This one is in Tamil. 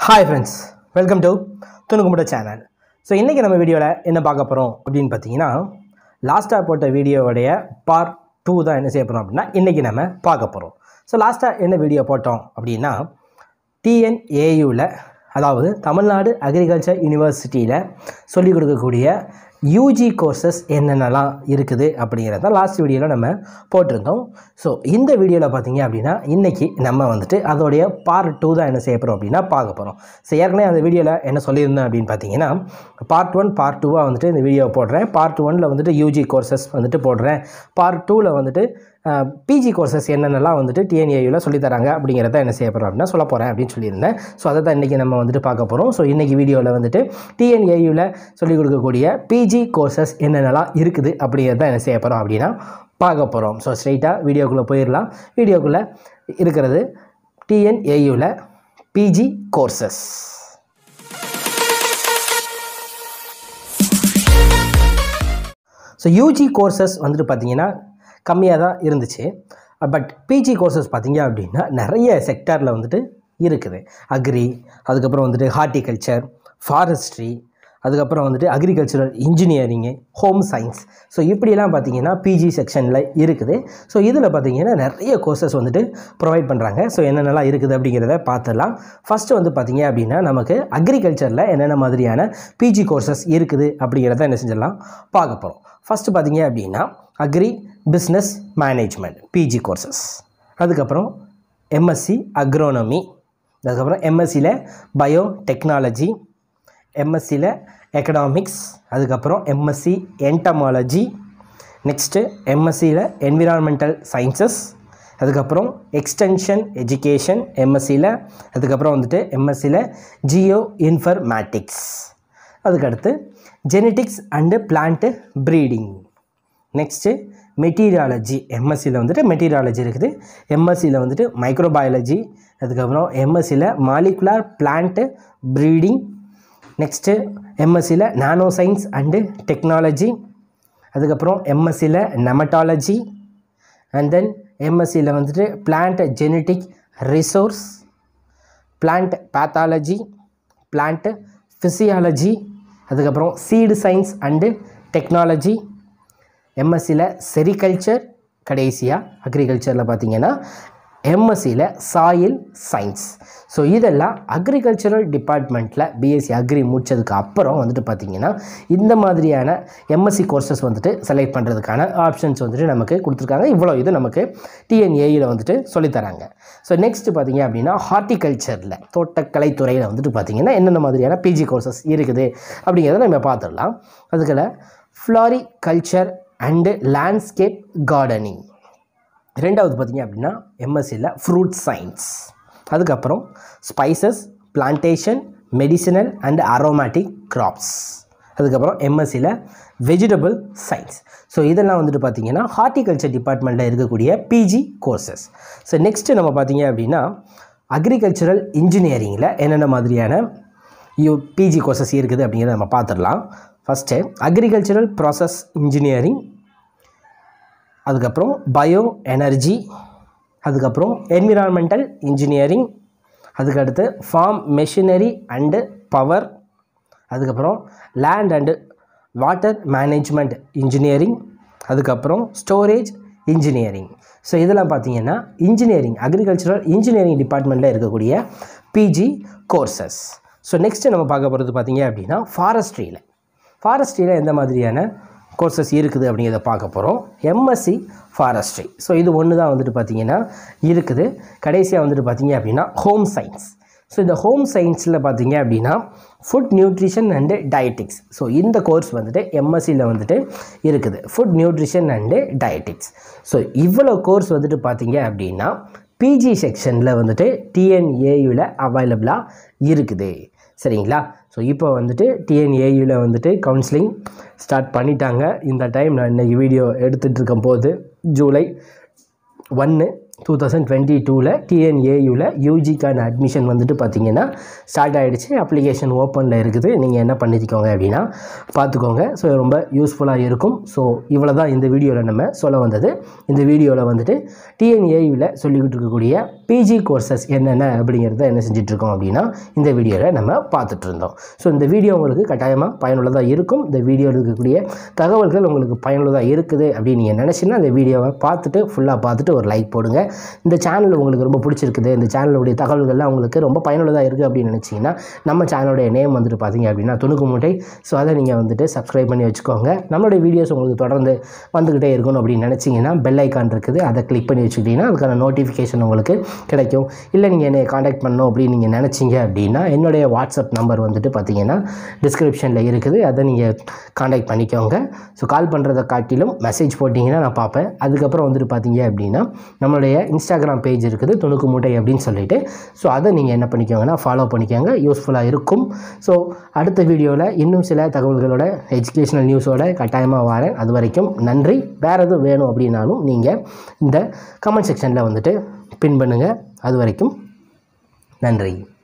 ஹாய் ஃப்ரெண்ட்ஸ் வெல்கம் டு துணுக்குமுட சேனல் ஸோ இன்றைக்கி நம்ம வீடியோவில் என்ன பார்க்க போகிறோம் அப்படின்னு பார்த்தீங்கன்னா லாஸ்ட்டாக போட்ட வீடியோவுடைய பார்ட் டூ தான் என்ன செய்ய போகிறோம் அப்படின்னா இன்றைக்கி நம்ம பார்க்க போகிறோம் ஸோ லாஸ்ட்டாக என்ன வீடியோ போட்டோம் அப்படின்னா டிஎன்ஏயூவில் அதாவது தமிழ்நாடு அக்ரிகல்ச்சர் யூனிவர்சிட்டியில் சொல்லிக் கொடுக்கக்கூடிய யூஜி கோர்சஸ் என்னென்னலாம் இருக்குது அப்படிங்கிறத லாஸ்ட் வீடியோவில் நம்ம போட்டிருந்தோம் ஸோ இந்த வீடியோவில் பார்த்தீங்க அப்படின்னா இன்றைக்கி நம்ம வந்துட்டு அதோடைய பார்ட் டூ தான் என்ன செய்ய போகிறோம் அப்படின்னா பார்க்க போகிறோம் ஸோ ஏற்கனவே அந்த வீடியோவில் என்ன சொல்லியிருந்தேன் அப்படின்னு பார்த்தீங்கன்னா பார்ட் ஒன் பார்ட் டூவாக வந்துட்டு இந்த வீடியோ போடுறேன் பார்ட் ஒனில் வந்துட்டு யூஜி கோர்சஸ் வந்துட்டு போடுறேன் பார்ட் டூவில் வந்துட்டு பிஜி கோர்சஸ் என்னென்னலாம் வந்துட்டு டிஎன்ஏயூவில் சொல்லித்தராங்க அப்படிங்கிறத என்ன செய்ய போகிறோம் அப்படின்னா சொல்ல போகிறேன் அப்படின்னு சொல்லியிருந்தேன் ஸோ அதை தான் இன்றைக்கி நம்ம வந்துட்டு பார்க்க போகிறோம் ஸோ இன்றைக்கி வீடியோவில் வந்துட்டு டிஎன்ஏயூவில் சொல்லிக் கொடுக்கக்கூடிய பிஜி கோர்சஸ் என்னென்னலாம் இருக்குது அப்படிங்கிறத என்ன செய்ய போகிறோம் அப்படின்னா பார்க்க போகிறோம் ஸோ ஸ்ட்ரைட்டாக வீடியோக்குள்ளே போயிடலாம் வீடியோக்குள்ளே இருக்கிறது டிஎன்ஏயூவில் PG courses so UG courses வந்துட்டு பார்த்தீங்கன்னா கம்மியாக தான் இருந்துச்சு பட் பிஜி கோர்சஸ் பார்த்தீங்க அப்படின்னா நிறைய செக்டாரில் வந்துட்டு இருக்குது அக்ரி அதுக்கப்புறம் வந்துட்டு ஹார்டிகல்ச்சர் ஃபாரஸ்ட்ரி அதுக்கப்புறம் வந்துட்டு agricultural engineering home science so இப்படிலாம் பார்த்தீங்கன்னா பிஜி செக்ஷனில் இருக்குது ஸோ இதில் பார்த்தீங்கன்னா நிறைய கோர்சஸ் வந்துட்டு ப்ரொவைட் பண்ணுறாங்க ஸோ என்னென்னலாம் இருக்குது அப்படிங்கிறத பார்த்துடலாம் ஃபஸ்ட்டு வந்து பார்த்தீங்க அப்படின்னா நமக்கு அக்ரிகல்ச்சரில் என்னென்ன மாதிரியான பிஜி கோர்சஸ் இருக்குது அப்படிங்கிறத என்ன செஞ்சிடலாம் பார்க்க போகிறோம் ஃபஸ்ட்டு பார்த்தீங்க அப்படின்னா agribusiness management PG courses அதுக்கப்புறம் எம்எஸ்சி அக்ரோனமி அதுக்கப்புறம் எம்எஸ்சியில் பயோ டெக்னாலஜி எம்எஸ்சியில் எக்கனாமிக்ஸ் அதுக்கப்புறம் எம்எஸ்சி என்டமாலஜி நெக்ஸ்ட்டு எம்எஸ்சியில் என்விரான்மெண்டல் சயின்சஸ் அதுக்கப்புறம் எக்ஸ்டென்ஷன் எஜுகேஷன் எம்எஸ்சியில் அதுக்கப்புறம் வந்துட்டு எம்எஸ்சியில் ஜியோ இன்ஃபர்மேட்டிக்ஸ் அதுக்கடுத்து genetics and plant breeding next meteorology எம்எஸ்சியில் வந்துட்டு மெட்டீரியாலஜி இருக்குது எம்எஸ்சியில் வந்துட்டு மைக்ரோபயாலஜி அதுக்கப்புறம் எம்எஸ்சியில் மாலிகுலார் பிளான்ட்டு ப்ரீடிங் நெக்ஸ்ட்டு எம்எஸ்சியில் நானோ சயின்ஸ் அண்டு டெக்னாலஜி அதுக்கப்புறம் எம்எஸ்சியில் நெமட்டாலஜி அண்ட் தென் எம்எஸ்சியில் வந்துட்டு plant genetic resource plant pathology plant physiology அதுக்கப்புறம் சீடு சயின்ஸ் அண்டு டெக்னாலஜி எம்எஸ்சியில் செரிகல்ச்சர் கடைசியாக அக்ரிகல்ச்சரில் பார்த்தீங்கன்னா எம்எஸ்சியில் சாயில் சயின்ஸ் ஸோ இதெல்லாம் அக்ரிகல்ச்சரல் டிபார்ட்மெண்ட்டில் பிஎஸ்சி அக்ரி முடித்ததுக்கு அப்புறம் வந்துட்டு பார்த்திங்கன்னா இந்த மாதிரியான எம்எஸ்சி கோர்சஸ் வந்துட்டு செலக்ட் பண்ணுறதுக்கான ஆப்ஷன்ஸ் வந்துட்டு நமக்கு கொடுத்துருக்காங்க இவ்வளோ இது நமக்கு டிஎன்ஏயில் வந்துட்டு சொல்லித்தராங்க ஸோ நெக்ஸ்ட் பார்த்திங்க அப்படின்னா ஹார்டிகல்ச்சரில் தோட்டக்கலைத்துறையில் வந்துட்டு பார்த்திங்கன்னா என்னென்ன மாதிரியான பிஜி கோர்சஸ் இருக்குது அப்படிங்கிறத நம்ம பார்த்துடலாம் அதுக்குள்ள floriculture and landscape gardening ரெண்டாவது பார்த்திங்க அப்படின்னா எம்எஸ்சியில் ஃப்ரூட் சயின்ஸ் அதுக்கப்புறம் spices plantation medicinal and aromatic crops அதுக்கப்புறம் எம்எஸ்சியில் வெஜிடபிள் சயின்ஸ் ஸோ இதெல்லாம் வந்துட்டு பார்த்திங்கன்னா ஹார்டிகல்ச்சர் டிபார்ட்மெண்ட்டில் இருக்கக்கூடிய பிஜி கோர்சஸ் ஸோ நெக்ஸ்ட்டு நம்ம பார்த்திங்க அப்படின்னா அக்ரிகல்ச்சரல் இன்ஜினியரிங்கில் என்னென்ன மாதிரியான யூ பிஜி கோர்சஸ் இருக்குது அப்படிங்கிறத நம்ம பார்த்துடலாம் ஃபஸ்ட்டு அக்ரிகல்ச்சரல் ப்ராசஸ் இன்ஜினியரிங் அதுக்கப்புறம் பயோ எனர்ஜி அதுக்கப்புறம் என்விரான்மெண்டல் இன்ஜினியரிங் அதுக்கடுத்து ஃபார்ம் மெஷினரி அண்டு பவர் அதுக்கப்புறம் land and water management engineering அதுக்கப்புறம் ஸ்டோரேஜ் இன்ஜினியரிங் ஸோ இதெல்லாம் பார்த்தீங்கன்னா இன்ஜினியரிங் அக்ரிகல்ச்சரல் இன்ஜினியரிங் டிபார்ட்மெண்ட்டில் இருக்கக்கூடிய பிஜி கோர்சஸ் ஸோ நெக்ஸ்ட்டு நம்ம பார்க்க போகிறது பார்த்தீங்க அப்படின்னா ஃபாரஸ்ட்ரியில் ஃபாரஸ்ட்ரியில் எந்த மாதிரியான கோர்சஸ் இருக்குது அப்படிங்கிறத பார்க்க போகிறோம் எம்எஸ்சி ஃபாரஸ்ட்ரி ஸோ இது ஒன்று தான் வந்துட்டு பார்த்திங்கன்னா இருக்குது கடைசியாக வந்துட்டு பார்த்திங்க அப்படின்னா ஹோம் சயின்ஸ் ஸோ இந்த ஹோம் சயின்ஸில் பார்த்தீங்க அப்படின்னா food nutrition and dietetics so இந்த கோர்ஸ் வந்துட்டு எம்எஸ்சியில் வந்துட்டு இருக்குது food nutrition and dietetics so இவ்வளோ கோர்ஸ் வந்துட்டு பார்த்தீங்க அப்படின்னா பிஜி செக்ஷனில் வந்துட்டு டிஎன்ஏயூவில் அவைலபிளாக இருக்குது சரிங்களா ஸோ இப்போ வந்துட்டு டிஎன்ஏயூவில் வந்துட்டு கவுன்சிலிங் ஸ்டார்ட் பண்ணிட்டாங்க இந்த டைம் நான் இன்றைக்கி வீடியோ எடுத்துகிட்டு இருக்கும் போது ஜூலை ஒன்று டூ தௌசண்ட் டுவெண்ட்டி டூவில் டிஎன்ஏயூவில் யூஜிக்கான அட்மிஷன் வந்துட்டு பார்த்தீங்கன்னா ஸ்டார்ட் ஆகிடுச்சு அப்ளிகேஷன் ஓப்பனில் இருக்குது நீங்கள் என்ன பண்ணிக்கோங்க அப்படின்னா பார்த்துக்கோங்க ஸோ ரொம்ப யூஸ்ஃபுல்லாக இருக்கும் ஸோ இவ்வளோ தான் இந்த வீடியோவில் நம்ம சொல்ல வந்தது இந்த வீடியோவில் வந்துட்டு டிஎன்ஏயூவில் சொல்லிக்கிட்டு இருக்கக்கூடிய பிஜி கோர்சஸ் என்னென்ன அப்படிங்கிறத என்ன செஞ்சிட்ருக்கோம் அப்படின்னா இந்த வீடியோவில் நம்ம பார்த்துட்டு இருந்தோம் ஸோ இந்த வீடியோ உங்களுக்கு கட்டாயமாக பயனுள்ளதாக இருக்கும் இந்த வீடியோவில் இருக்கக்கூடிய தகவல்கள் உங்களுக்கு பயனுள்ளதாக இருக்குது அப்படின்னு நீங்கள் நினச்சிங்கன்னா இந்த வீடியோவை பார்த்துட்டு ஃபுல்லாக பார்த்துட்டு ஒரு லைக் போடுங்க இந்த சேனல் உங்களுக்கு ரொம்ப பிடிச்சிருக்குது இந்த சேனலுடைய தகவல்கள்லாம் உங்களுக்கு ரொம்ப பயனுள்ளதாக இருக்குது அப்படின்னு நினச்சிங்கன்னா நம்ம சேனலுடைய நேம் வந்துட்டு பார்த்தீங்க அப்படின்னா துணுக்கு மூட்டை ஸோ அதை நீங்கள் வந்துட்டு சப்ஸ்கிரைப் பண்ணி வச்சுக்கோங்க நம்மளுடைய வீடியோஸ் உங்களுக்கு தொடர்ந்து வந்துக்கிட்டே இருக்கணும் அப்படின்னு நினச்சிங்கன்னா பெல் ஐக்கான் இருக்குது அதை கிளிக் பண்ணி வச்சுக்கிட்டிங்கன்னா அதுக்கான நோட்டிஃபிகேஷன் உங்களுக்கு கிடைக்கும் இல்லை நீங்கள் என்னை காண்டாக்ட் பண்ணணும் அப்படின்னு நீங்கள் நினச்சிங்க அப்படின்னா என்னுடைய வாட்ஸ்அப் நம்பர் வந்துட்டு பார்த்தீங்கன்னா டிஸ்கிரிப்ஷனில் இருக்குது அதை நீங்கள் காண்டாக்ட் பண்ணிக்கோங்க ஸோ கால் பண்ணுறதை காட்டிலும் மெசேஜ் போட்டிங்கன்னா நான் பார்ப்பேன் அதுக்கப்புறம் வந்துட்டு பார்த்தீங்க அப்படின்னா நம்மளுடைய இன்ஸ்டாகிராம் பேஜ் இருக்குது துணுக்கு மூட்டை அப்படின்னு சொல்லிட்டு ஸோ அதை நீங்கள் என்ன பண்ணிக்கோங்கன்னா ஃபாலோ பண்ணிக்கோங்க யூஸ்ஃபுல்லாக இருக்கும் ஸோ அடுத்த வீடியோவில் இன்னும் சில தகவல்களோட எஜுகேஷனல் நியூஸோட கட்டாயமாக வரேன் அது வரைக்கும் நன்றி வேறு எதுவும் வேணும் அப்படின்னாலும் நீங்கள் இந்த கமெண்ட் செக்ஷனில் வந்துட்டு பின் பண்ணுங்கள் அது வரைக்கும் நன்றி